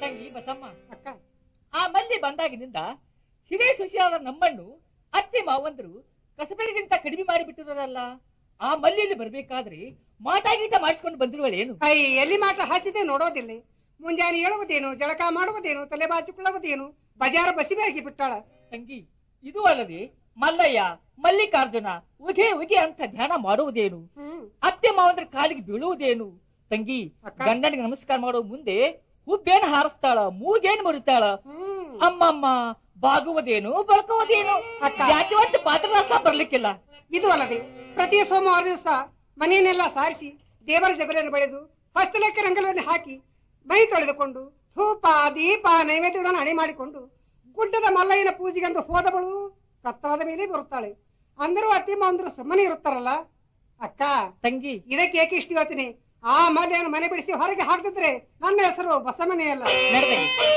ತಂಗಿ ಬಸಮ್ಮ ಅಕ್ಕ ಆ ಮಲ್ಲಿ ಬಂದಾಗಿನಿಂದ ಹಿರೇ ಸೊಸೆಯಾದ ನಮ್ಮನ್ನು ಅತ್ತೆ ಮಾವಂದ್ರು ಕಸಬರಿಗಿಂತ ಕಡಿಮೆ ಮಾಡಿಬಿಟ್ಟಿರೋರಲ್ಲ ಆ ಮಲ್ಲಿಯಲ್ಲಿ ಬರ್ಬೇಕಾದ್ರೆ ಮಾಟಾಗೀಟ ಮಾಡಿಸ್ಕೊಂಡು ಬಂದಿರುವಳೇನು ಅಯ್ಯ ಎಲ್ಲಿ ಮಾಟ ಹಚ್ಚಿದೆ ನೋಡೋದಿಲ್ಲ ಮುಂಜಾನೆ ಹೇಳುವುದೇನು ಜಳಕ ಮಾಡುವುದೇನು ತಲೆ ಬಾಚಿಕೊಳ್ಳುವುದೇನು ಬಜಾರ ಬಸಿಬಾಗಿ ಬಿಟ್ಟಾಳ ತಂಗಿ ಇದು ಅಲ್ಲದೆ ಮಲ್ಲಯ್ಯ ಮಲ್ಲಿಕಾರ್ಜುನ ಉಗೆ ಉಗೆ ಅಂತ ಧ್ಯಾನ ಮಾಡುವುದೇನು ಹ್ಮ್ ಅತ್ತೆ ಮಾವಂದ್ರ ಕಾಲಿಗೆ ಬೀಳುವುದೇನು ತಂಗಿ ಅಕ್ಕ. ಗಂಡನಿಗೆ ನಮಸ್ಕಾರ ಮಾಡೋ ಮುಂದೆ ಹುಬ್ಬೇನ್ ಹಾರಿಸ್ತಾಳ ಮೂಗೇನ್ ಮುರಿತಾಳ ಹ್ಮ್ ಅಮ್ಮಮ್ಮ ಬಾಗುವುದೇನು ಬಳಕುವುದೇನು ಅಕ್ಕ. ಯಾಕೆ ಒಂದು ಪಾತ್ರರಾಸ ಬರ್ಲಿಕ್ಕಿಲ್ಲ ಇದು ಅಲ್ಲದೆ ಪ್ರತಿ ಸೋಮವಾರ ದಿವಸ ಮನೆಯನ್ನೆಲ್ಲ ಸಾರಿಸಿ ದೇವರ ಜಗುಲಿಯನ್ನು ಬೆಳೆದು ಹಸ್ತಲೆಕ್ಕ ರಂಗಲವನ್ನು ಹಾಕಿ ಮೈ ತೊಳೆದುಕೊಂಡು ಧೂಪ ದೀಪ ನೈವೇದ್ಯಗಳನ್ನು ಹಣೆ ಮಾಡಿಕೊಂಡು ಗುಡ್ಡದ ಮಲ್ಲಯ್ಯನ ಪೂಜೆಗೆಂದು ಹೋದವಳು ಕತ್ತಾದ ಮೇಲೆ ಬರುತ್ತಾಳೆ ಅಂದರೂ ಅತ್ತಿ ಮಾವಂದ್ರು ಸುಮ್ಮನೆ ಇರುತ್ತಾರಲ್ಲ ಅಕ್ಕ ತಂಗಿ ಇದಕ್ಕೆ ಏಕೆ ಇಷ್ಟು ಯೋಚನೆ ಆ ಮಲ್ಲೆಯನ್ನು ಮನೆ ಬಿಡಿಸಿ ಹೊರಗೆ ಹಾಕಿದ್ರೆ ನನ್ನ ಹೆಸರು ಬಸಮನೆಯಲ್ಲ ನಡೆದಂಗೆ